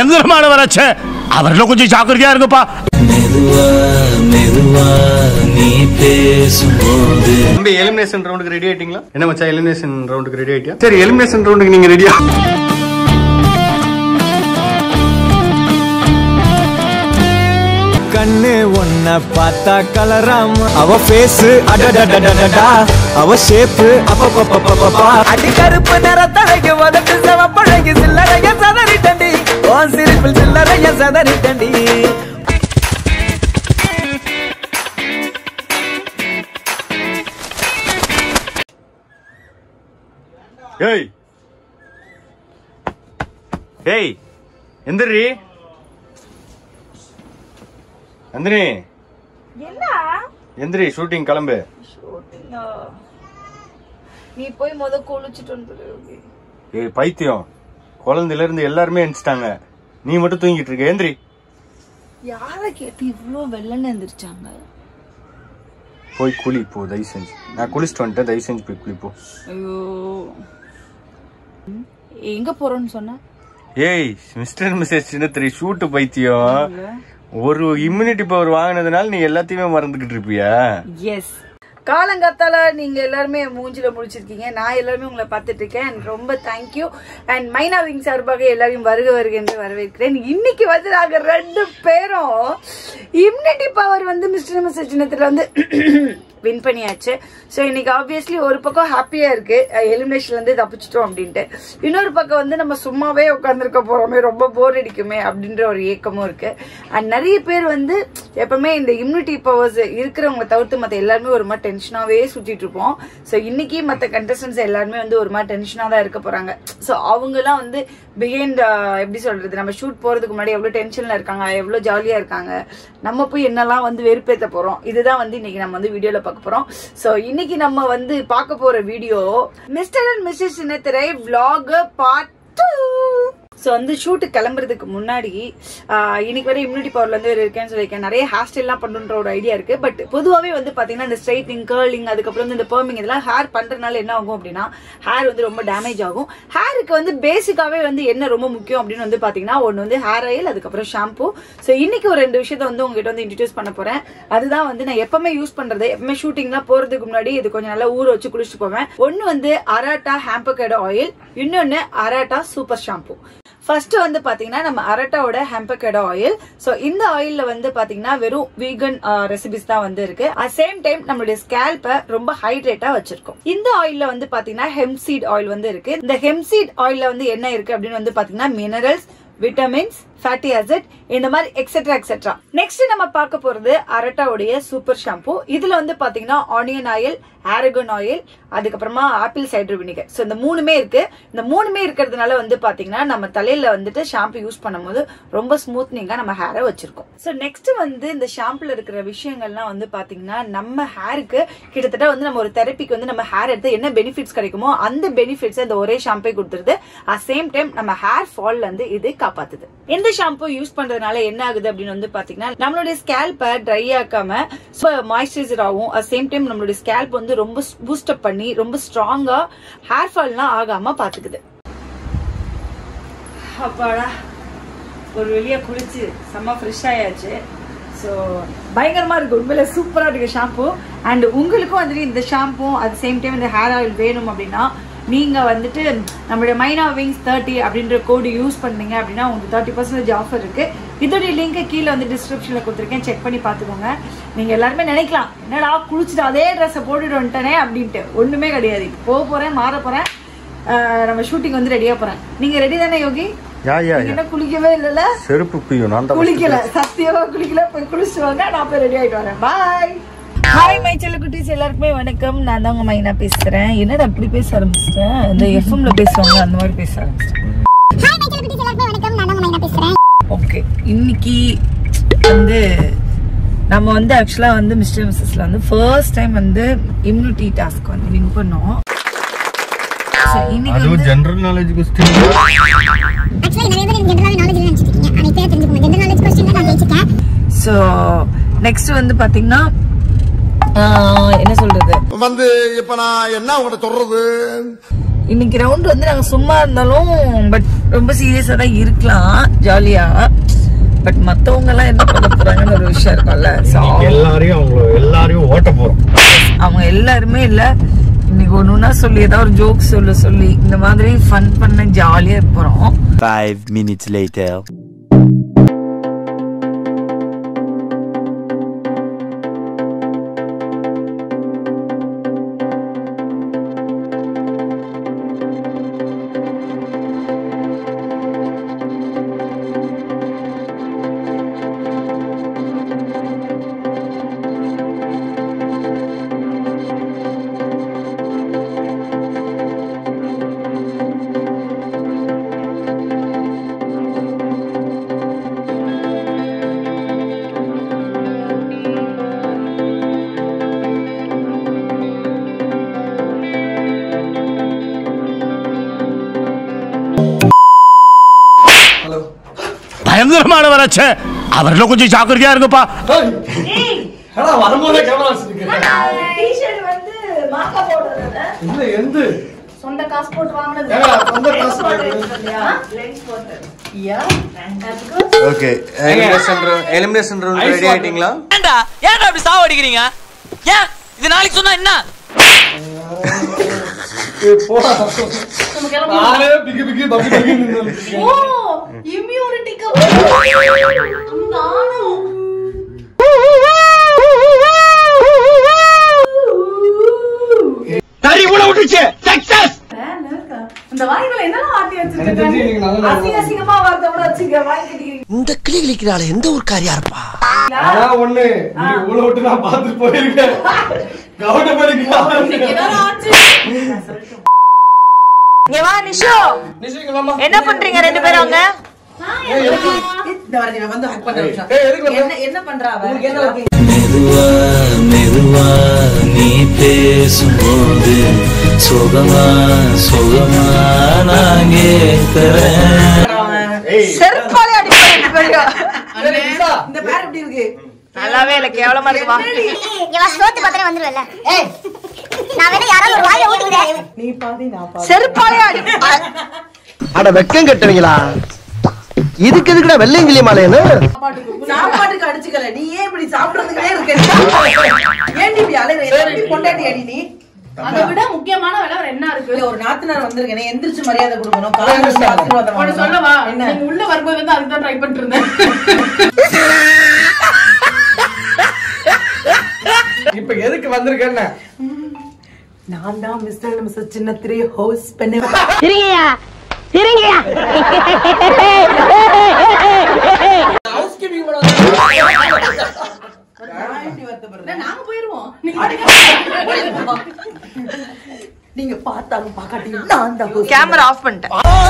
பயங்கரமானவராச்சே அவர்ல கொஞ்சம் ஜாக்கிரதையா இருங்கப்பா மெதுவா மெதுவா நீ பேசும்போது தம்பி எலிமினேஷன் ரவுண்டுக்கு ரெடி ஆயிட்டீங்களா என்ன மச்சான் எலிமினேஷன் ரவுண்டுக்கு ரெடி ஆயிட்டியா சரி எலிமினேஷன் ரவுண்டுக்கு நீங்க ரெடியா கண்ணு ஒன்ன பார்த்தா கலராம அவ ஃபேஸ் அடடடடடடா அவ ஷேப்பு அப்பப்பப்பப்பப்பா அடி கருப்பு நிறத்தழகு வதட்டு சிவப்பழகு சில்லறைய சதறிட்டண்டி ஓ சிரிப்பில் சில்லறைய சதறிட்டண்டி ஏய் ஏய் எந்திரி நந்தினி என்ன எந்திரி ஷூட்டிங் கிளம்பு ஷூட்டிங்கா நீ போய் முத குளிச்சுட்டு வந்துரு யோகி. ஏய் பைத்தியம் குழந்தையில இருந்து எல்லாருமே எந்திரிச்சிட்டாங்க நீ மட்டும் தூங்கிட்டு இருக்க எந்திரி யாரை கேட்டு இவ்ளோ வெள்ளன்னு எந்திரிச்சாங்க போய் குளி போ தயவு செஞ்சு நான் குளிச்சுட்டு வந்துட்டேன் தயவு செஞ்சு போய் குளி போ ஐயோ ம், எங்க போறோம்னு சொன்ன ஏய் மிஸ்டர் மிஸ்ஸஸ் சின்னத்திரி ஷூட்டு பைத்தியம் ஒரு இம்யூனிட்டி பவர் வாங்கினதுனால நீ எல்லாத்தையுமே மறந்துகிட்டு இருப்பியா எஸ் காலங்காத்தால நீங்க எல்லாருமே மூஞ்சில முடிச்சிருக்கீங்க நான் எல்லாருமே உங்களை பார்த்துட்டு இருக்கேன் And ரொம்ப தேங்க்யூ அண்ட் மைனா விங் சார்பாக எல்லாரையும் வருக வருக என்று வரவேற்கிறேன் இன்னைக்கு வந்து நாங்க ரெண்டு பேரும் இம்யூனிட்டி பவர் வந்து மிஸ்டர் மிஸ்டர் சின்னத்துல வந்து வின் பண்ணியாச்சு ஸோ இன்னைக்கு ஆப்வியஸ்லி ஒரு பக்கம் ஹாப்பியா இருக்கு எலிமினேஷன்ல இருந்து தப்பிச்சிட்டோம் அப்படின்ட்டு இன்னொரு பக்கம் வந்து நம்ம சும்மாவே உட்காந்துருக்க போறோமே ரொம்ப போர் அடிக்குமே அப்படின்ற ஒரு ஏக்கமும் இருக்கு அண்ட் நிறைய பேர் வந்து எப்பவுமே இந்த இம்யூனிட்டி பவர்ஸ் இருக்கிறவங்க தவிர்த்து மற்ற எல்லாருமே ஒரு மாதிரி டென்ஷனாவே சுத்திட்டு இருப்போம் ஸோ இன்னைக்கு மற்ற கண்டஸ்டன்ஸ் எல்லாருமே வந்து ஒரு மாதிரி டென்ஷனா தான் இருக்க போறாங்க ஸோ அவங்கலாம் வந்து பிஹைண்ட் எப்படி சொல்றது நம்ம ஷூட் போறதுக்கு முன்னாடி எவ்வளவு டென்ஷன்ல இருக்காங்க எவ்வளவு ஜாலியா இருக்காங்க நம்ம போய் என்னெல்லாம் வந்து வெறுப்பேத்த போறோம் இதுதான் வந்து இன்னைக்கு நம்ம வந்து வீடியோல பார்க்க போறோம் சோ இன்னைக்கு நம்ம வந்து பார்க்க போற video mister and missus Chinnathirai vlog part two so வந்து ஷூட்டு கிளம்புறதுக்கு முன்னாடி ஆஹ், இன்னைக்கு வரை இம்யூனிட்டி பவர்ல வந்து இருக்கேன்னு சொல்லியிருக்கேன் நிறைய ஹேர் ஸ்டைல்லாம் பண்ணுன்ற ஒரு ஐடியா இருக்கு பட் பொதுவாகவே வந்து பாத்தீங்கன்னா இந்த ஸ்ட்ரைட்டிங் கேர்லிங் அதுக்கப்புறம் வந்து இந்த பெர்மிங் இதெல்லாம் ஹேர் பண்றதுனால என்ன ஆகும் அப்படின்னா ஹேர் வந்து ரொம்ப டேமேஜ் ஆகும் ஹேருக்கு வந்து பேசிக்காவே வந்து என்ன ரொம்ப முக்கியம் அப்படின்னு வந்து பாத்தீங்கன்னா ஒன்று வந்து ஹேர் ஆயில் அதுக்கப்புறம் ஷாம்பு ஸோ இன்னைக்கு ஒரு ரெண்டு விஷயத்த வந்து உங்ககிட்ட வந்து இன்ட்ரடியூஸ் பண்ண போறேன் அதுதான் வந்து நான் எப்பவுமே யூஸ் பண்றது எப்பவுமே ஷூட்டிங்லாம் போறதுக்கு முன்னாடி இது கொஞ்சம் நல்லா ஊற வச்சு குளிச்சுட்டு போவேன் ஒன்னு வந்து அராட்டா ஹேம்பக்கேடோ ஆயில் இன்னொன்னு அராட்டா சூப்பர் ஷாம்பு ஃபர்ஸ்ட் வந்து பாத்தீங்கன்னா நம்ம அரட்டாவோட ஹெம்பக்கெடோ ஆயில் சோ இந்த ஆயில்ல வந்து பாத்தீங்கன்னா வெறும் வீகன் ரெசிபிஸ் தான் வந்து இருக்கு அட் சேம் டைம் நம்மளுடைய ஸ்கேல்ப ரொம்ப ஹைட்ரேட்டா வச்சிருக்கோம் இந்த ஆயில்ல வந்து பாத்தீங்கன்னா ஹெம்சீட் ஆயில் வந்து இருக்கு இந்த ஹெம்சீட் ஆயில்ல வந்து என்ன இருக்கு அப்படின்னு வந்து பாத்தீங்கன்னா மினரல்ஸ் விட்டமின்ஸ் ஃபேட்டி ஆசிட் இந்த மாதிரி எக்ஸெட்ரா எக்ஸெட்ரா நெக்ஸ்ட் நம்ம பார்க்க போறது அரட்டாவுடைய சூப்பர் ஷாம்பு இதுல வந்து பாத்தீங்கன்னா ஆனியன் ஆயில் ஆரகன் ஆயில் அதுக்கப்புறமா ஆப்பிள் சைடர் வினிகர் ஸோ இந்த மூணுமே இருக்கு இந்த மூணுமே இருக்கிறதுனால வந்து பாத்தீங்கன்னா நம்ம தலையில வந்துட்டு ஷாம்பு யூஸ் பண்ணும்போது ரொம்ப ஸ்மூத்னிங்கா நம்ம ஹேரை வச்சிருக்கோம் ஸோ நெக்ஸ்ட் வந்து இந்த ஷாம்புல இருக்கிற விஷயங்கள்லாம் வந்து பாத்தீங்கன்னா நம்ம ஹேருக்கு கிட்டத்தட்ட வந்து நம்ம ஒரு தெரப்பிக்கு வந்து நம்ம ஹேர் எடுத்து என்ன பெனிஃபிட்ஸ் கிடைக்குமோ அந்த பெனிஃபிட்ஸ் இந்த ஒரே ஷாம்பே கொடுத்துருது அட் சேம் டைம் நம்ம ஹேர் ஃபால்ல இருந்து இது காப்பாத்துது இந்த ஷாம்பு யூஸ் பண்றதுனால என்ன ஆகுது அப்படின்னு வந்து பாத்தீங்கன்னா நம்மளுடைய ஸ்கேல்ப ட்ரை ஆக்காம மாய்ஸ்சரைசர் ஆகும் அட் சேம் டைம் நம்மளுடைய ஸ்கேல்ப் வந்து ரொம்ப பூஸ்டப் பண்ணி ரொம்ப ஸ்ட்ராங்கா ஹேர் ஃபால்லாம் ஆகாம பாத்துக்குது அப்பாடா ஒரு வெளியே குளிச்சு செம்ம ஃப்ரெஷ் ஆயாச்சு ஸோ பயங்கரமா இருக்கு உண்மையில சூப்பரா இருக்கு ஷாம்பு அண்ட் உங்களுக்கும் வந்துட்டு இந்த ஷாம்பு அட் சேம் டைம் இந்த ஹேர் ஆயில் வேணும் அப்படின்னா நீங்க வந்துட்டு நம்மளுடைய மைனா விங்ஸ் தேர்ட்டி அப்படின்ற கோடு யூஸ் பண்ணீங்க அப்படின்னா உங்களுக்கு தேர்ட்டி பர்சன்டேஜ் ஆஃபர் இருக்கு இதோடைய லிங்க் கீழே வந்து டிஸ்கிரிப்ஷன்ல கொடுத்துருக்கேன் செக் பண்ணி பார்த்துக்கோங்க நீங்க எல்லாருமே நினைக்கலாம் என்னடா குளிச்சுட்டு அதே ட்ரெஸ்ஸை போட்டுட்டு வந்துட்டேனே அப்படின்ட்டு ஒண்ணுமே கிடையாது இப்போ போக போறேன் மாற போறேன் ஆஹ் நம்ம ஷூட்டிங் வந்து ரெடியா போறேன் நீங்க ரெடி தானே யோகி யா யா நீங்க யா என்ன குளிக்கவே இல்லைல்ல செருப்பு பியும் நான் தான் குளிக்கல சத்தியமா குளிக்கல போய் குளிச்சுட்டு வாங்க நான் போய் ரெடி ஆயிட்டு வரேன் பாய் ஹாய் மை செல்ல குட்டீஸ் எல்லாருக்குமே வணக்கம் நான் தான் உங்க மைனா பேசுறேன் என்னடா அப்படி பேச ஆரம்பிச்சிட்டேன் இந்த எஃப்எம்ல பேசுவாங்க அந்த மாதிரி பேச ஆரம்பிச்சிட்டேன் ஓகே இன்னைக்கு வந்து நம்ம வந்து ஆக்சுவலா வந்து மிஸ்டர் மிஸ்ஸஸ்ல வந்து ஃபர்ஸ்ட் டைம் வந்து இம்யூனிட்டி டாஸ்க் வந்து வின் பண்ணோம் So, இன்னைக்கு அதுவும் வந்து ஜெனரல் நாலேஜ் கொஸ்டின் ஆக்சுவலி நிறைய பேர் எனக்கு ஜென்ரலாவே நாலேஜ் நினைச்சிட்டு இருக்கீங்க ஆனா இப்பயே தெரிஞ்சுக்கோங்க ஜென்ரல் நாலேஜ் கொஸ்டின் நான் ஜெயிச்சிட்டேன் ஸோ நெக்ஸ்ட் வந்து பாத்தீங்கன்னா ஆஹ், என்ன சொல்றது வந்து இப்ப நான் என்ன உங்கள்ட்ட சொல்றது இன்னைக்கு ரவுண்ட் வந்து நாங்க சும்மா இருந்தாலும் பட் ரொம்ப சீரியஸா தான் இருக்கலாம் ஜாலியா பட் மத்தவங்க எல்லாம் என்ன பண்ண போறாங்கன்னு ஒரு விஷயம் இருக்கும்ல So, எல்லாரையும் அவங்கள எல்லாரையும் ஓட்ட போறோம் அவங்க எல்லாருமே இல்ல இன்னைக்கு ஒண்ணுன்னா சொல்லி ஏதாவது ஒரு ஜோக் சொல்ல சொல்லி இந்த மாதிரி ஃபன் பண்ண ஜாலியா போறோம் Five minutes later. பயங்கரமான வராச்ச அவர்ல கொஞ்சம் ஜாக்கிரதையா இருங்கப்பா வரும்போதே கேமரா வச்சிருக்கேன் டிஷர்ட் வந்து மாக்கா போடுறது இல்ல எந்த சொந்த காசு போட்டு வாங்குனது ஏங்க, சொந்த காசு போட்டு. லென்ஸ் போட்டு yeah okay elimination elimination round ready ஆயிட்டீங்களா ஏன்டா ஏன்டா அப்படி சாவடிக்கிறீங்க ஏன் இது நாளைக்கு சொன்னா என்ன போடா நானே பிக்கு பிக்கு பப்பி பப்பி நின்னு ஓ இம்யூனிட்டிக்கு நானும் தறி உள்ள விட்டுச்சு சக்சஸ் இந்த வாய்க்குள்ள என்னெல்லாம் ஆட்டி எனக்கு தெரிஞ்சு நீங்க நல்லா வச்சிருக்கீங்க அசிங்க அசிங்கமா வார்த்தை கூட வச்சுக்க வாய் கட்டிக்கிறீங்க இந்த கிளி கிளிக்கிறாள் எந்த ஒரு காரியா இருப்பா ஆனா ஒண்ணு நீ ஊழ விட்டு நான் பார்த்துட்டு போயிருக்கேன் கவனம் பண்ணிக்கலாம் ஏதாவது ஆச்சு இங்க வா நிஷோ என்ன பண்றீங்க ரெண்டு பேரும் அங்க என்ன பண்றா அவ மெதுவா மெதுவா நீ பேசும்போது சுகமா சுகமா நான் கேட்கிறேன் செருப்பாலே அடிப்பேன் ரெண்டு பேரும் இந்த பேர் எப்படி இருக்கு நல்லாவே இல்ல கேவலமா இருக்கு வா இவ சோத்து பத்திரம் வந்துருவல்ல நான் வேணா யாராவது ஒரு வாயை ஊட்டிக்கிறேன் செருப்பாலே அடிப்பேன் அட வெக்கம் கட்டுவீங்களா இதுக்கு எதுக்குடா வெள்ளையங்கிலி மாலையன்னு சாப்பாட்டுக்கு அடிச்சுக்கல நீ ஏன் இப்படி சாப்பிடுறதுக்கே இருக்க ஏன் இப்படி அலையிற எப்படி கொண்டாட்டி அடி நீ அதை விட முக்கியமான வேலை வேற என்ன இருக்கு இல்ல ஒரு நாத்தனார் வந்திருக்கேன் எந்திரிச்சு மரியாதை கொடுக்கணும் காலையில இருந்து ஆசீர்வாதம் உனக்கு வாங்கணும். சொல்லவா என்ன நீங்க உள்ள வரும்போது வந்து அதுக்கு தான் ட்ரை பண்ணிட்டு இருந்தேன் இப்ப எதுக்கு வந்திருக்கேன்னு நான் தான் மிஸ்டர் மிஸ்டர் சின்ன திரை ஹோஸ்ட் பண்ணி இருங்கயா இருங்கயா நாங்க போயிருவோம் நீங்க பார்த்தாலும் பார்க்காட்டியும் நான் தான் host. கேமரா ஆஃப் பண்ணிட்டேன்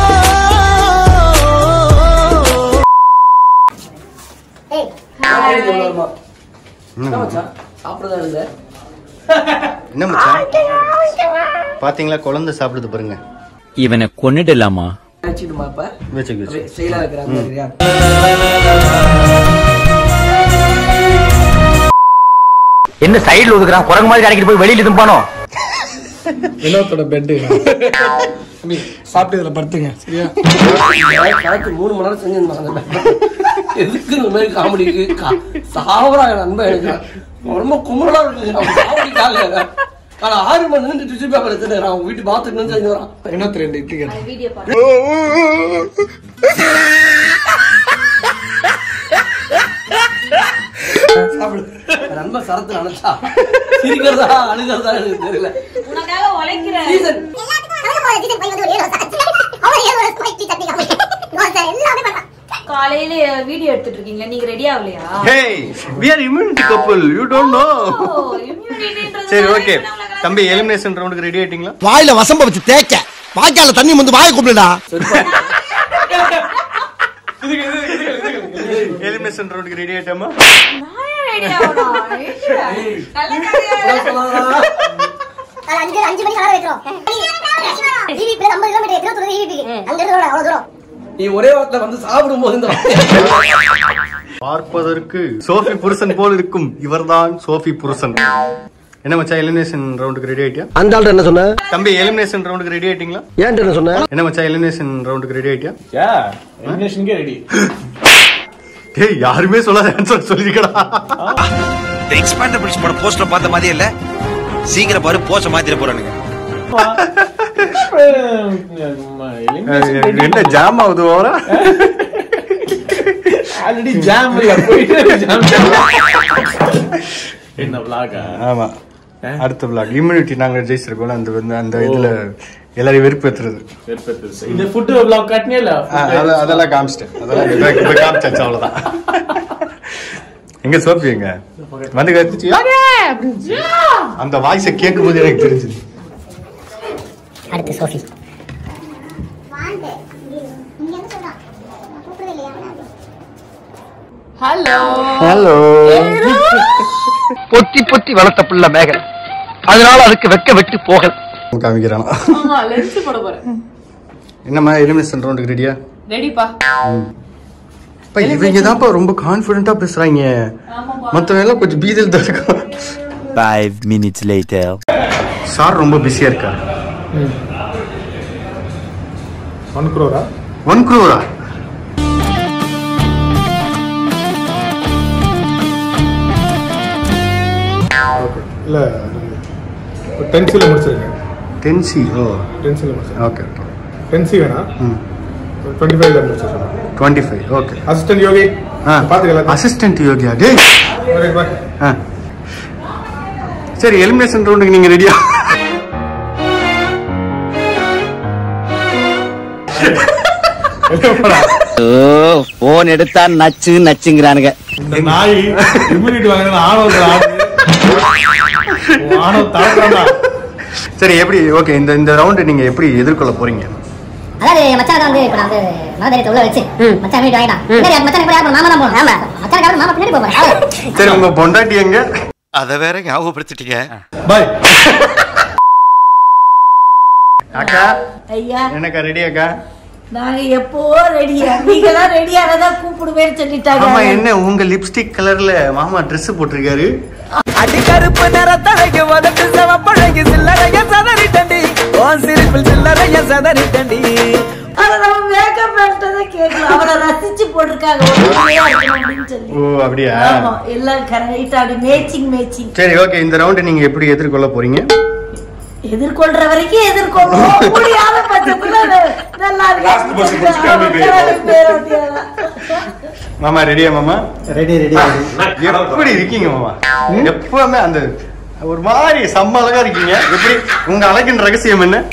சாப்பிடுறதா இருந்த என்ன மச்சான் பாத்தீங்களா குழந்தை சாப்பிடுது பாருங்க இவனை கொன்னுடலாமா வச்சுட்டுமா இப்ப வச்சுக்க வச்சு ஸ்டைலா இருக்கிறாங்க என்ன சைடுல ஒதுக்குறான் குரங்கு மாதிரி கடைக்கிட்டு போய் வெளியில தும்பானோ வினோத்தோட பெட்டு சாப்பிட்டு இதுல படுத்துங்க சரியா கணக்கு மூணு மணி நேரம் செஞ்சிருந்தாங்க எதுக்கு இந்த மாதிரி காமெடிக்கு சாவறாங்க நண்பன் எனக்கு ரொம்ப கும்பலா இருக்கு அவன் காமெடிக்காக ஆனா ஆறு மணி நேரம் டிஷ்யூ பேப்பர் எடுத்துட்டு அவன் வீட்டு பாத்துட்டு செஞ்சு வரான் வினோத் ரெண்டு இட்லி கேட்டேன் சாப்பிடு நண்பன் சரத்து நினைச்சா சிரிக்கிறதா அழுகிறதா எனக்கு தெரியல உனக்காக உழைக்கிறேன் சீசன் எல்லாத்துக்கும் அழகு போல சீசன் போய் வந்து ஒரு ஏழு வருஷம் அவன் ஏழு வருஷம் போய் சட்னி காமிச்சு எல்லாமே பண்றான் காலையில வீடியோ எடுத்துட்டு இருக்கீங்களா நீங்க ரெடி ஆகலையா hey we are immunity couple you don't know சரி ஓகே தம்பி எலிமினேஷன் ரவுண்டுக்கு ரெடி ஆயிட்டீங்களா வாயில வசம்ப வச்சு தேய்க்க வாய்க்கால தண்ணி வந்து வாயை கூப்பிடுடா எலிமினேஷன் ரவுண்டுக்கு ரெடி ஆயிட்டாமா அது அஞ்சு அஞ்சு மணி காலம் வைக்கிறோம் ஈவிபி ஐம்பது கிலோமீட்டர் எத்தனை தூரம் ஈவிபி அங்க இருந்து அவ்வளவு தூரம் நீ ஒரே வாரத்துல வந்து சாப்பிடும் போது இந்த பார்ப்பதற்கு சோஃபி புருஷன் போல் இருக்கும் இவர்தான் சோஃபி புருஷன் என்ன மச்சான் எலிமினேஷன் ரவுண்டுக்கு ரெடி ஆயிட்டியா அந்த ஆள்கிட்ட என்ன சொன்ன தம்பி எலிமினேஷன் ரவுண்டுக்கு ரெடி ஆயிட்டீங்களா ஏன்ட்ட என்ன சொன்ன என்ன மச்சான் எலிமினேஷன் ரவுண்டுக்கு ரெடி ஆயிட்டியா யா எலிமினேஷனுக்கே ரெடி டேய் யாருமே சொல்லாத ஆன்சர் சொல்லிருக்கடா எக்ஸ்பாண்டபிள்ஸ் படம் போஸ்டர் பார்த்த மாதிரியே இல்ல சீக்கிரம் பாரு போஸ்டர் மாத்திர போறானுங்க என்ன ஜாம் ஆகுது ஓரா ஆல்ரெடி ஜாம்ல போயிட்டு ஜாம் என்ன விளாகா ஆமா அடுத்த பிளாக் இம்யூனிட்டி நாங்க ஜெயிச்சிருக்கோம் அந்த வந்து அந்த இதுல எல்லாரையும் வெறுப்பேத்துறது இந்த ஃபுட் விளாக் காட்டினே இல்ல ஆ, அத- அதெல்லாம் காமிச்சிட்டேன் அதெல்லாம் இப்ப- இப்ப காமிச்சாச்சு அவ்வளவுதான் எங்க சோப்பி எங்க வந்து கத்துச்சு "யாரே?" அப்படின்னுச்சு. அந்த வாய்ஸை கேட்கும் போது எனக்கு தெரிஞ்சது அடுத்து சோஃபி வாங்க இங்க என்ன சொல்றான் கூப்பிடவே இல்லையா ஹலோ ஹலோ பொத்தி பொத்தி வளர்த்த பிள்ளை மேகல் அதனால அதுக்கு வெக்க வெட்டு போகல காமிக்கிறானா ஆமா லென்ஸ் போட போறேன் என்னம்மா எலிமினேஷன் ரவுண்டுக்கு ரெடியா ரெடிப்பா இப்ப இவங்க தான்ப்பா ரொம்ப கான்பிடண்டா பேசுறாங்க மத்தவங்க எல்லாம் கொஞ்சம் பீதில் தான் இருக்கும் Five minutes later. சார் ரொம்ப பிஸியா இருக்காரு ஒன் குரோரா ஒன் குரோரா இல்ல டென்சில முடிச்சிருக்கேன் டென்சி ஓ டென்சில முடிச்சிருக்கேன் ஓகே ஓகே டென்சி வேணா ம் டுவெண்ட்டி ஃபைவ்ல முடிச்சிருக்கேன் twenty five okay assistant Yogi ஆ பாத்துக்கலாம் அசிஸ்டன்ட் யோகியா டேய் ஓகே பாய் ஆ சரி எலிமினேஷன் ரவுண்டுக்கு நீங்க ரெடியா போன் எடுத்தா நச்சு நச்சுங்கிறானுங்க இந்த நாய் இம்யூனிட்டி வாங்கினா ஆணவ ஆணவ தாக்குறானா சரி எப்படி ஓகே இந்த இந்த ரவுண்டு நீங்க எப்படி எதிர்கொள்ள போறீங்க அதாவது மச்சான் வந்து இப்ப நான் வந்து மனதைரியத்தை உள்ள வச்சு மச்சான் வீட்டு வாங்கிட்டான் பின்னாடி மச்சான் கூட மாமா தான் போகணும் ஆமா மச்சான் மாமா பின்னாடி போறேன் சரி உங்க பொண்டாட்டி எங்க அத வேற ஞாபகப்படுத்திட்டீங்க பாய் அக்கா ஐயா என்னக்கா ரெடி அக்கா நாங்க எப்போ ரெடியா நீங்க தான் ரெடியானதா கூப்பிடுவேன்னு ஆமா சொல்லிட்டாங்க என்ன உங்க லிப்ஸ்டிக் கலர்ல மாமா Dress போட்டிருக்காரு அடி கருப்பு நிறத்தழகு உதட்டு சிவப்பழகு சில்லறைய சதறிட்டண்டி ஓன் சிரிப்பில் சில்லறைய சதறிட்டண்டி ஆனா நம்ம மேக்கப் பண்ணிட்டதை கேட்கலாம் அவரை ரசிச்சு போட்டிருக்காங்க ஒரு மாதிரியா இருக்கணும் அப்படின்னு சொல்லி ஓ அப்படியா ஆமா எல்லாம் கரெக்டா அப்படி மேட்சிங் மேட்சிங் சரி ஓகே இந்த ரவுண்டு நீங்க எப்படி எதிர்கொள்ள போறீங்க எதிர்கொள்ற வரைக்கும் எதிர்கொள்வோம் முடியாத பட்சத்துல நல்லா இருக்கு மாமா ரெடியா மாமா ரெடி ரெடி எப்படி இருக்கீங்க மாமா எப்பவுமே அந்த ஒரு மாதிரி செம்ம அழகா இருக்கீங்க எப்படி உங்க அழகின் ரகசியம் என்ன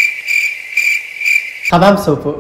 கதாம் சோப்பு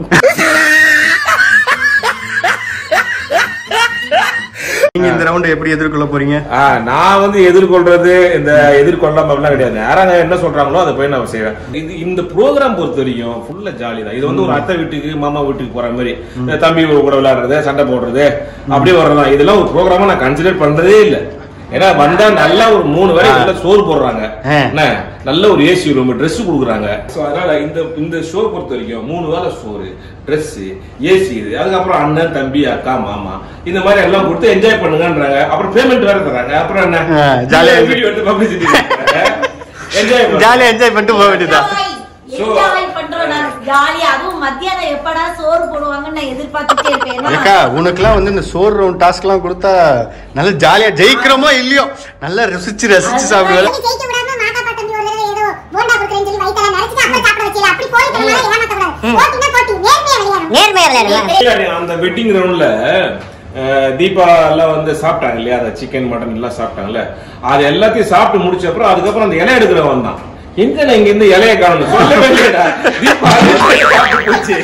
நீங்க இந்த ரவுண்ட் எப்படி எதிர்கொள்ள போறீங்க ஆ, நான் வந்து எதிர்கொள்றது இந்த எதிர்கொள்ளாம அப்படிலாம் கிடையாது யாராங்க என்ன சொல்றாங்களோ அதை போய் நான் செய்வேன் இது இந்த ப்ரோக்ராம் பொறுத்த வரைக்கும் ஃபுல்லா ஜாலி தான் இது வந்து ஒரு அத்தை வீட்டுக்கு மாமா வீட்டுக்கு போற மாதிரி தம்பி கூட விளையாடுறது சண்டை போடுறது அப்படியே வர்றதான் இதெல்லாம் ஒரு ப்ரோக்ராமா நான் கன்சிடர் பண்றதே இல்ல ஏன்னா வந்தா நல்லா ஒரு மூணு வேளை நல்ல சோறு போடுறாங்க என்ன நல்ல ஒரு ஏசி ரூம் Dress கொடுக்குறாங்க சோ அதனால இந்த இந்த ஷோ பொறுத்த வரைக்கும் மூணு வேளை சோறு Dress ஏசி இது அதுக்கப்புறம் அண்ணன் தம்பி அக்கா மாமா இந்த மாதிரி எல்லாம் கொடுத்து என்ஜாய் பண்ணுங்கன்றாங்க அப்புறம் பேமெண்ட் வேற தராங்க அப்புறம் என்ன ஆ, jolly ஆ வீடியோ எடுத்து பப்ளிசிட்டி என்ஜாய் ஜாலியா என்ஜாய் பண்ணிட்டு போக வேண்டியதா என்ஜாய் பண்றோம் நாங்க ஜாலியா அதுவும் மத்தியானம் எப்படா சோறு போடுவாங்கன்னு நான் எதிர்பார்த்துட்டே இருப்பேன் ஏன்னா, ஏக்கா உனக்குலாம் வந்து இந்த சோறு ரவுண்ட் டாஸ்க் எல்லாம் கொடுத்தா நல்லா ஜாலியா ஜெயிக்கிறோமோ இல்லையோ நல்லா ரசிச்சு ரசிச்சு சாப்பிடுவேன் ஜெயிக்க விடாம மாட்டா பாட்டம் ஒரு தடவை ஏதோ போண்டா கொடுக்குறேன்னு சொல்லி வயித்தால நரைச்சிட்டு அப்புறம் சாப்பிட வச்சீங்க அப்படி போய் ஏமாத்த கூடாது போட்டினா போட்டி நேர்மையா விளையாடணும் நேர்மையா அந்த வெட்டிங் ரவுண்ட்ல தீபா எல்லாம் வந்து சாப்பிட்டாங்க இல்லையா அந்த சிக்கன் மட்டன் எல்லாம் சாப்பிட்டாங்கல்ல அது எல்லாத்தையும் சாப்பிட்டு முடிச்ச அப்புறம் அதுக்கப்புறம் அந்த இலை எடுக்கிறவன் தான் எங்க நான் இங்க இருந்து இலைய காணணும் சொல்லவே இல்லையேடா. தீபா அது சாப்பிட்டு போச்சு.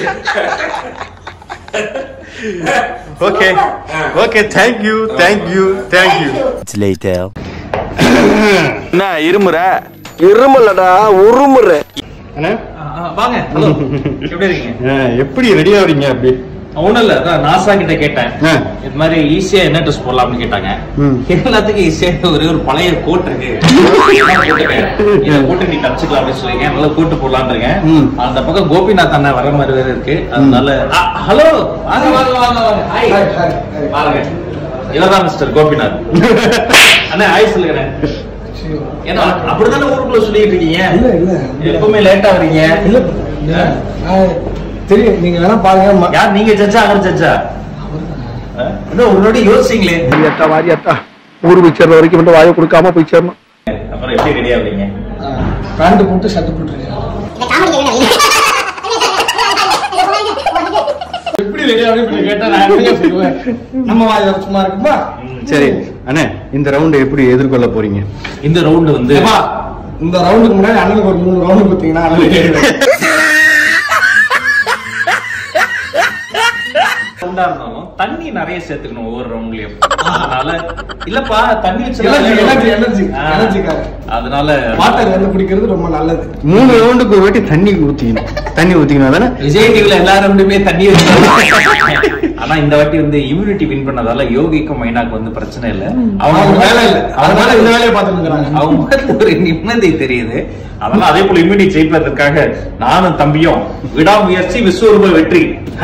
Okay okay thank you thank you thank you Minutes later. என்ன இருமுற இருமலடா உருமுற அண்ணா வாங்க ஹலோ எப்படி இருக்கீங்க ஆ, எப்படி ரெடி ஆவறீங்க அப்படி ஒண்ணும் இல்ல அதான் நாசா கிட்ட கேட்டேன் இது மாதிரி ஈஸியா என்ன ட்ரெஸ் போடலாம்னு கேட்டாங்க எல்லாத்துக்கும் ஈஸியா ஒரே ஒரு பழைய கோட் இருக்கு இதான் போட்டுக்கேன். இதை போட்டு நீ தச்சுக்கலாம் அப்படின்னு சொல்லிங்க நல்லா கோட்டு போடலாம்னு இருக்கேன் அந்த பக்கம் கோபிநாத் அண்ணா வர மாதிரி வேற இருக்கு அதனால ஆ, ஹலோ வாங்க வாங்க வாங்க வாங்க ஹாய் பாருங்க இவர்தான் மிஸ்டர் கோபிநாத் அண்ணா ஹாய் சொல்லுங்க ஏன்னா அப்படிதானே ஊருக்குள்ள சொல்லிட்டு இருக்கீங்க இல்ல இல்ல எப்பவுமே லேட்டா வரீங்க இல்ல நான் தெரியும் நீங்க வேணா பாருங்க யார் நீங்க ஜட்ஜா அவர் ஜட்ஜா இன்னும் ஒரு வாட்டி யோசிங்களே வாரியத்தா வாரியத்தா ஊர் போய் சேர்ற வரைக்கும் மட்டும் வாயை கொடுக்காம போய் சேரணும் அப்புறம் எப்படி ரெடி ஆவீங்க பேண்ட் போட்டு ஷர்ட் போட்டுருக்கேன் எப்படி ரெடி ஆகுது கேட்டா நான் என்ன சொல்லுவேன் நம்ம வாயில சும்மா இருக்குமா சரி அண்ணே இந்த ரவுண்ட் எப்படி எதிர்கொள்ள போறீங்க இந்த ரவுண்ட் வந்து ஏப்பா, இந்த ரவுண்டுக்கு முன்னாடி அண்ணனுக்கு ஒரு மூணு ரவுண்டு கொடுத்தீங்கன்னா அண்ணனுக்கு ரவுண்டா இருந்தாலும் தண்ணி நிறைய சேர்த்துக்கணும் ஒவ்வொரு ரவுண்ட்லயும் அதனால இல்லப்பா தண்ணி Energy, energy, energy, ஆ. energy க்காக. அதனால வாட்டர் வந்து குடிக்கிறது ரொம்ப நல்லது மூணு ரவுண்டுக்கு ஒரு வாட்டி தண்ணி ஊத்திக்கணும் தண்ணி ஊத்திக்கணும் தானே விஜய் டிவில எல்லா ரவுண்டுமே தண்ணி வச்சு ஆனா இந்த வாட்டி வந்து இம்யூனிட்டி வின் பண்ணதால யோகிக்கும் மைனாக்கு வந்து பிரச்சனை இல்ல அவங்களுக்கு வேலை இல்ல. அதனால இந்த வேலையை பார்த்துட்டு இருக்கிறாங்க. அவங்க முகத்துல ஒரு நிம்மதி தெரியுது அதனால அதே போல இம்யூனிட்டி ஜெயிப்பதற்காக நானும் தம்பியும் விடாமுயற்சி விஸ்வரூப வெற்றி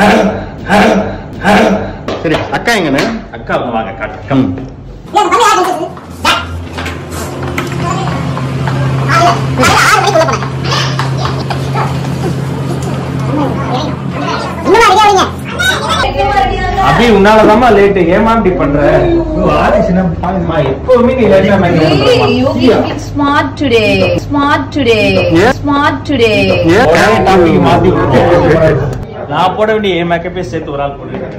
சரி அக்கா எங்கண்ணே அக்கா வந்து வாங்க காட்டு கம் அப்படி உன்னாலதாம்மா லேட் ஏமா இப்படி பண்ற அம்மா, எப்பவுமே நீ லேட்டா smart today smart today smart today topic மாத்தி நான் போட வேண்டிய என் மேக்கப்பே சேர்த்து ஒரு ஆள் போட்டு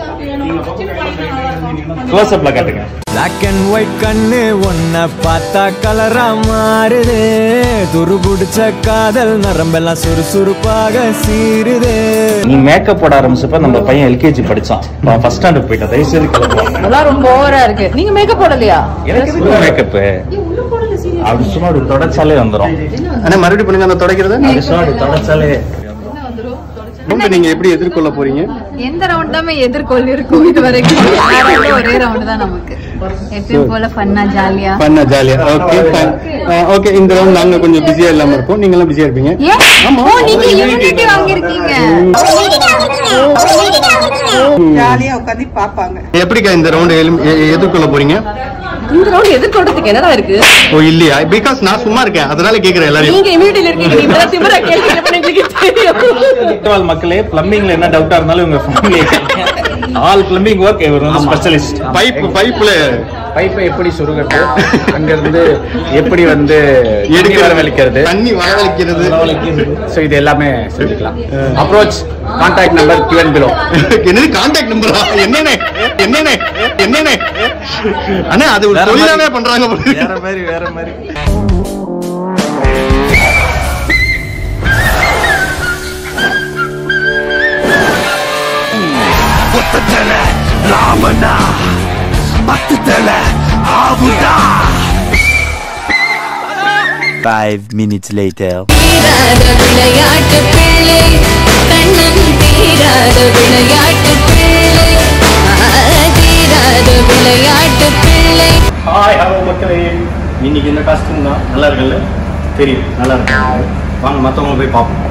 க்ளோஸ் அப்ல காட்டுங்க பிளாக் அண்ட் ஒயிட் கண்ணு ஒன்ன பார்த்தா கலரா மாறுது துரு பிடிச்ச காதல் நரம்பெல்லாம் சுறுசுறுப்பாக சீருது நீ மேக்கப் போட ஆரம்பிச்சப்ப நம்ம பையன் எல்கேஜி படிச்சான் ஃபர்ஸ்ட் ஸ்டாண்டர்ட் போயிட்டான் தயவு செய்து கிளம்புவாங்க அதெல்லாம் ரொம்ப ஓவரா இருக்கு நீங்க மேக்கப் போடலையா எனக்கு எதுக்கு மேக்கப் அப்படி சும்மா அப்படி தொடச்சாலே வந்துரும் அண்ணா மறுபடியும் பண்ணுங்க அந்த தொடக்கிறது அப்படி சும்மா அப்படி தொடச்சாலே ரவுண்ட் நீங்க எப்படி எதிர்கொள்ள போறீங்க எந்த ரவுண்ட் தான் எதிர்கொள் இருக்கும் இது வரைக்கும் எல்லா round ஒரே ரவுண்ட் தான் நமக்கு எப்பயும் போல ஃபன்னா ஜாலியா பண்ண ஜாலியா ஓகே ஓகே இந்த ரவுண்ட் நாங்க கொஞ்சம் பிஸியா இல்லாம இருப்போம் நீங்க எல்லாம் பிஸியா இருப்பீங்க ஏன் ஓ நீங்க இம்யூனிட்டி வாங்கியிருக்கீங்க ஜாலியா உட்காந்து பாப்பாங்க எப்படிக்கா இந்த ரவுண்ட் எதிர்கொள்ள போறீங்க இந்த ரவுண்ட் எதிர்கொள்றதுக்கு என்னடா இருக்கு ஓ இல்லையா பிகாஸ் நான் சும்மா இருக்கேன் அதனால கேக்குறேன் எல்லாரையும் நீங்க இம்யூனிட்டில இருக்கீங்க நீங்க இப்பதான் திமிரா கேள்வி கேட்பேன்னு எங்களுக்கு தெரியும் இட்டவால் மக்களே பிளம்பிங்ல என்ன டவுட்டா இருந்தாலும் இவங்க ஃபேமிலி ஆல் பிளம்பிங் ஒர்க் இவர் வந்து ஸ்பெஷலிஸ்ட் பைப் பைப்ல பைப்பை எப்படி சுருகிறது அங்க இருந்து எப்படி வந்து எடுக்க வரவழைக்கிறது தண்ணி வரவழைக்கிறது சோ இது எல்லாமே செஞ்சுக்கலாம் approach contact number given below என்னது கான்டாக்ட் நம்பரா என்னென்ன என்னென்ன என்னென்ன அண்ணா அது ஒரு வேற தொழிலாவே மாதிரி. பண்றாங்க போல இருக்கு. வேற மாதிரி வேற மாதிரி ஒத்தத்தல ராமனா பத்துத்தல ஆவுடா Five minutes later. தீராத விளையாட்டு பிள்ளை கண்ணன் தீராத விளையாட்டு பிள்ளை ஆ, தீராத விளையாட்டு பிள்ளை ஹாய் ஹலோ மக்களே இன்னைக்கு என்ன காஸ்டியூம் தான் நல்லா இருக்குல்ல தெரியும் நல்லா இருக்கு வாங்க மத்தவங்க போய் பார்ப்போம்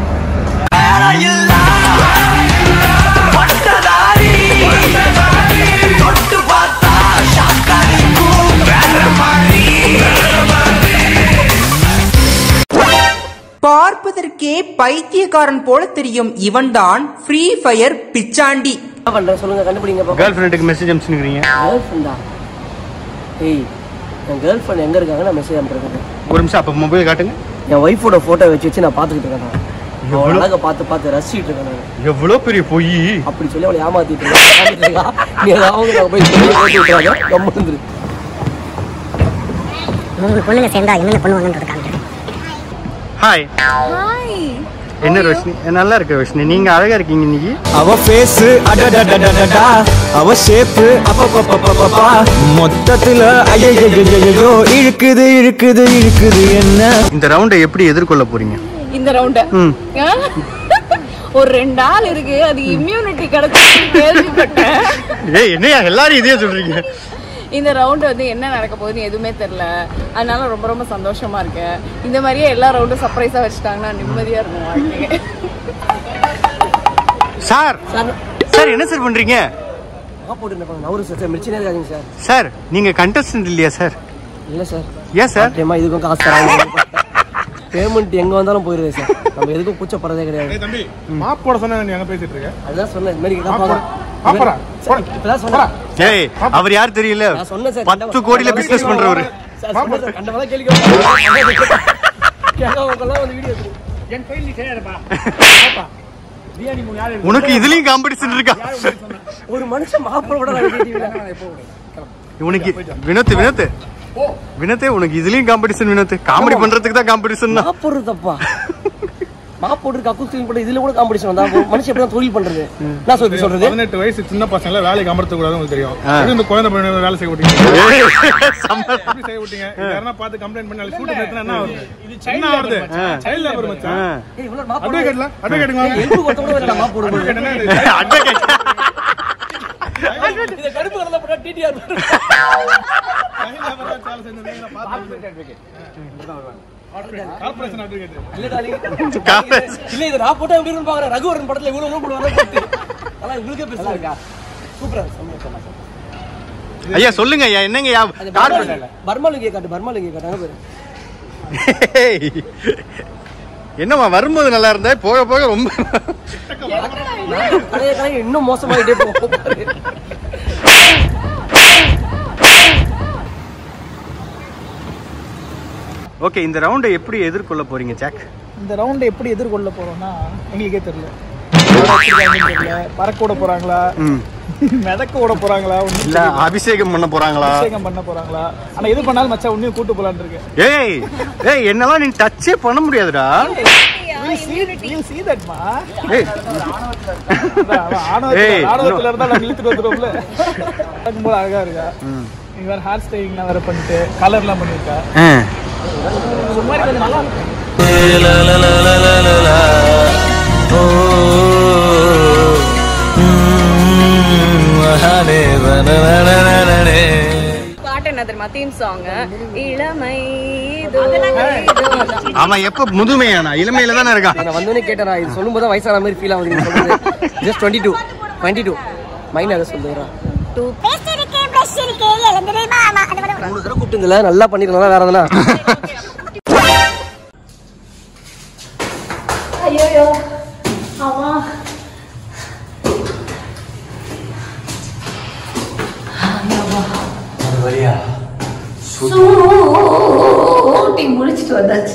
பார்ப்பதற்கே பைத்தியக்காரன் போல தெரியும் இவன்தான் ஃப்ரீ ஃபயர் பிச்சாண்டி என்ன பண்ற சொல்லுங்க கண்டுபிடிங்க பாப்போம். கேர்ள் ஃப்ரெண்டுக்கு மெசேஜ் அனுப்பிச்சுக்கிறீங்க கேர்ள் ஃப்ரெண்டா ஏய் என் கேர்ள் ஃப்ரெண்ட் எங்க இருக்காங்க நான் மெசேஜ் அனுப்புறேன் ஒரு நிமிஷம் அப்ப மொபைல் காட்டுங்க என் ஒய்ஃபோட போட்டோ வச்சு வச்சு நான் பாத்துக்கிட்டு இருக்கேன் நான். அவள் அழகை பார்த்து பார்த்து ரசிச்சிட்டு இருக்கேன் நான். எவ்வளவு பெரிய பொய் அப்படி சொல்லி அவளை ஏமாத்திட்டு இருக்கேன் ஏமாத்திட்டு இருக்கா. நீ ஏதாவது நாங்க போய் சொல்லி போட்டு விட்டுறாங்க கம்மு வந்துரு மூணு பொண்ணுங்க சேர்ந்தா என்னென்ன பண்ணுவாங்கன்றது காமிக்கிறேன் ஹாய் என்ன ரோஷினி நல்லா இருக்கு ரோஷினி நீங்க அழகா இருக்கீங்க இன்னைக்கு அவ ஃபேஸ் அடடடடடடா அவ ஷேப் அப்பப்பப்பப்பப்பா மொத்தத்துல ஐயோ இழுக்குது இழுக்குது இழுக்குது என்ன இந்த ரவுண்டை எப்படி எதிர்கொள்ள போறீங்க இந்த ரவுண்ட ம். ஒரு ரெண்டு ஆள் இருக்கு அது இம்யூனிட்டி கிடைச்சு கேள்விப்பட்டேன் ஏய் என்னையா எல்லாரும் இதே சொல்றீங்க இந்த ரவுண்ட் வந்து என்ன நடக்க போகுதுன்னு எதுவுமே தெரியல அதனால ரொம்ப ரொம்ப சந்தோஷமா இருக்கேன் இந்த மாதிரியே எல்லா ரவுண்டும் சர்ப்ரைஸா வச்சுட்டாங்கன்னா நிம்மதியா இருக்கும் வாழ்க்கையே சார் சார் என்ன சார் பண்றீங்க போட்டு நவரு சார் மிர்ச்சினே இருக்காங்க சார் சார் நீங்க கண்டஸ்டன்ட் இல்லையா சார் இல்ல சார் ஏன் சார் ஏமா இதுக்கும் காசு தராங்க பேமெண்ட் எங்க வந்தாலும் போயிருது சார் நம்ம எதுக்கும் கூச்சப்படுறதே கிடையாது தம்பி மாப்போட சொன்ன நீ அங்க பேசிட்டு இருக்க அதுதான் சொன்னேன் இந்த மாதிரி கேட்டா மாப்போட பாருங்க. மாப்போடா சார், இப்பதான் சொன்னேன் ஏய் அவர் யார் தெரியல நான் சொன்னேன் சார் பத்து கோடியில பிசினஸ் பண்றவரு சார், சொன்னேன் சார், கண்டவெல்லாம் கேள்வி கேட்க கேட்கவங்கெல்லாம் வந்து வீடியோ எடுத்து என் கையில் நீ செய்யாதப்பா பிரியாணி மூணு யாரு உனக்கு இதுலயும் காம்படிஷன் இருக்கா ஒரு மனுஷன் மாப்பிள கூட நான் விஜய் டிவில உனக்கு வினோத் வினோத் வினோத்தே உனக்கு இதுலயும் காம்படிஷன் வினோத் காமெடி பண்றதுக்கு தான் காம்படிஷன் தான் மாப்போடு தப்பா மாப்போடு கக்கூஸ் கூட இதுல கூட காம்படிஷன் வந்தா அப்போ மனுஷன் எப்படி தொழில் பண்றது நான் சொல்லி சொல்றது பதினெட்டு வயசு சின்ன பசங்கள வேலைக்கு அமர்த்த கூடாதுன்னு உங்களுக்கு தெரியும் ஆ. எப்படி இந்த குழந்தை பையனை வேலை செய்ய விட்டீங்க ஏய், எப்படி செய்ய விட்டீங்க யாரா பார்த்து கம்ப்ளைண்ட் பண்ணாலும் ஷூட் நிறுத்தினா என்ன ஆகுது என்ன ஆகுது ஆ. சைல்ட் லேபர் மச்சான் ஆ. ஏய், இவ்வளவு மாப்போடு அட்வொகேட்ல அட்வொகேட்டுங்க எங்க ஒருத்த கூட வரல மாப்போடு அட்வொகேட் என்ன இது? advocate. இத கடுப்பு கலந்த போட்டா டிடிஆர் சைல்ட் லேபர் தான் வேலை செஞ்சது நான் பார்த்து கார்ப்பரேஷன் அட்வொகேட் இல்ல darling. இல்ல இது நான் போட்டா எப்படி இருக்குன்னு பாக்குறேன் ரகுவரன் படத்துல இவ்வளவு ரூபா போடுவாங்க போட்டு அதான் உங்களுக்கே பெருசா இருக்கா சூப்பரா இருக்கு ஐயா சொல்லுங்க ஐயா என்னங்க ஐயா கார் பர்மாலுங்க காட்டு பர்மாலுங்க காட்டு அங்க பாரு ஏய், என்னம்மா வரும்போது நல்லா இருந்தா போக போக ரொம்ப பழைய கலை இன்னும் மோசமாயிட்டே போகும் பாரு. ஓகே இந்த ரவுண்டை எப்படி எதிர்கொள்ள போறீங்க ஜாக் இந்த ரவுண்டை எப்படி எதிர்கொள்ள போறோம்னா எங்களுக்கே தெரியல யார் வச்சிருக்காங்கன்னு தெரியல பறக்க விட போறாங்களா ம். மிதக்க விட போறாங்களா ஒண்ணும் இல்ல அபிஷேகம் பண்ண போறாங்களா அபிஷேகம் பண்ண போறாங்களா ஆனா எது பண்ணாலும் மச்சான் உன்னையும் கூட்டு போலான்னு இருக்கு ஏய் ஏய் என்னெல்லாம் நீ டச்சே பண்ண முடியாதுடா We'll see, we'll see that, மா. ஏய் அதான், அவன் ஆணவத்துல- ஏய், ஆணவத்துல இருந்தா நம்ம இழுத்துட்டு வந்துருவோம்ல. பார்க்கும்போது அழகா இருக்கா நீ வேற ஹேர் ஸ்டைலிங்லாம் வேற பண்ணிட்டு கலர்லாம் பண்ணிருக்கா சும்மா கொஞ்சம் நல்லா இருக்கு பாட்டு என்ன தெரியுமா தீம் சாங் இளமை அவன் எப்ப முதுமையானா இளமையில தானே இருக்கான் நான் வந்தோடனே கேட்டேன் இது சொல்லும்போது தான் வயசான மாதிரி ஃபீல் ஆகுது நீங்க சொல்றது just twenty two twenty two mind அதை சொல்லுறான் பேஸ்ட் இருக்கு பிரஷ் இருக்கு எழுந்துரு மாமா அந்த மாதிரி மூணு தடவை கூப்பிட்டுங்கள நல்லா பண்ணிருக்கலாம் வேற எதனா ஐயோ ஆமா சூட்டி முடிச்சிட்டு வந்தாச்சு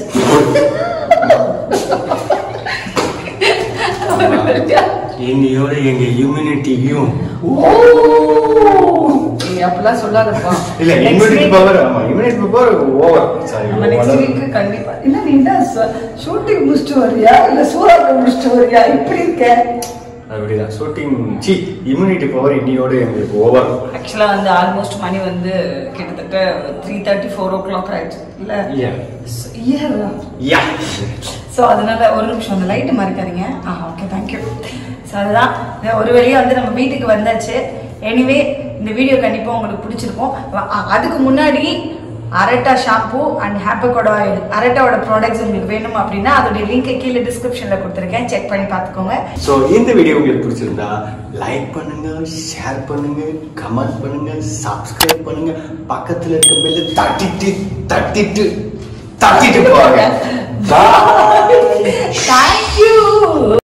என்னையோட எங்க இம்யூனிட்டியும் நீ அப்படிலாம் சொல்லாதப்பா இல்ல இம்யூனிட்டி பவர் ஆமா இம்யூனிட்டி பவர் ஓவர் நம்ம நெக்ஸ்ட் வீக் கண்டிப்பா இல்ல நீ என்ன ஷூட்டிங் முடிச்சிட்டு வரியா இல்ல சூறாக்க முடிச்சிட்டு வரியா இப்படி இருக்க அப்படிதான் ஷூட்டிங் சி இம்யூனிட்டி பவர் இன்னையோட எங்களுக்கு ஓவர் ஆக்சுவலா வந்து ஆல்மோஸ்ட் மணி வந்து கிட்டத்தட்ட three thirty four o'clock ஆயிடுச்சு இல்ல இயர் யா ஸோ அதனால ஒரு நிமிஷம் அந்த லைட்டு மறைக்காதீங்க ஆ ஓகே தேங்க்யூ ஸோ அதுதான் இந்த ஒரு வழியாக வந்து நம்ம வீட்டுக்கு வந்தாச்சு எனிவே இந்த வீடியோ கண்டிப்பாக உங்களுக்கு பிடிச்சிருக்கும் அ- அ- அதுக்கு முன்னாடி அரட்டா ஷாம்பு அண்ட் ஹேப்பக்கோட ஆயில் அரட்டாவோட ப்ராடக்ட்ஸ் உங்களுக்கு வேணும் அப்படின்னா அதோடைய லிங்க் கீழே டிஸ்கிரிப்ஷனில் கொடுத்துருக்கேன் செக் பண்ணி பார்த்துக்கோங்க ஸோ இந்த வீடியோ உங்களுக்கு பிடிச்சிருந்தா லைக் பண்ணுங்க ஷேர் பண்ணுங்க கமெண்ட் பண்ணுங்க சப்ஸ்கிரைப் பண்ணுங்க பக்கத்துல இருக்க பெல்ல தட்டிட்டு தட்டிட்டு தட்டிட்டு போங்க தேங்க்யூ